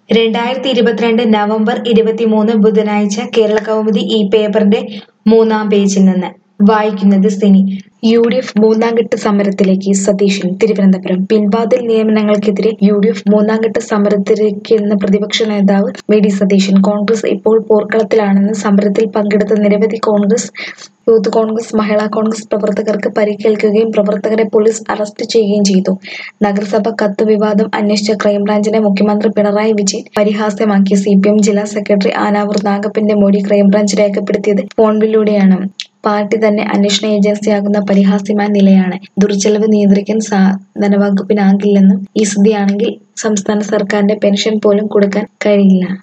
രണ്ടായിരത്തി ഇരുപത്തിരണ്ട് നവംബർ ഇരുപത്തിമൂന്ന് ബുധനാഴ്ച കേരള കൗമുദി ഈ പേപ്പറിന്റെ മൂന്നാം പേജിൽ നിന്ന് വായിക്കുന്നത് സിനി യു ഡി എഫ് മൂന്നാംഘട്ട സമരത്തിലേക്ക് സതീശൻ തിരുവനന്തപുരം പിൻവാതിൽ നിയമനങ്ങൾക്കെതിരെ യു ഡി എഫ് മൂന്നാംഘട്ട സമരത്തിലേക്കെന്ന് പ്രതിപക്ഷ നേതാവ് വി ഡി സതീശൻ കോൺഗ്രസ് ഇപ്പോൾ പോർക്കളത്തിലാണെന്ന് സമരത്തിൽ പങ്കെടുത്ത നിരവധി Congress youth Congress Mahila Congress പ്രവർത്തകർക്ക് പരിക്കേൽക്കുകയും പ്രവർത്തകരെ പോലീസ് അറസ്റ്റ് ചെയ്യുകയും ചെയ്തു നഗരസഭ കത്ത് വിവാദം അന്വേഷിച്ച ക്രൈംബ്രാഞ്ചിനെ മുഖ്യമന്ത്രി പിണറായി വിജയൻ പരിഹാസ്യമാക്കി സി പി എം ജില്ലാ സെക്രട്ടറി ആനാവൂർ നാഗപ്പന്റെ മൊഴി ക്രൈംബ്രാഞ്ച് രേഖപ്പെടുത്തിയത് ഫോൺബിലൂടെയാണ് പാർട്ടി തന്നെ അന്വേഷണ ഏജൻസിയാകുന്ന പരിഹാസ്യമായ നിലയാണ് ദുർച്ചെലവ് നിയന്ത്രിക്കാൻ ധനവകുപ്പിനാകില്ലെന്നും ഈ സ്ഥിതിയാണെങ്കിൽ സംസ്ഥാന സർക്കാരിന്റെ പെൻഷൻ പോലും കൊടുക്കാൻ കഴിയില്ല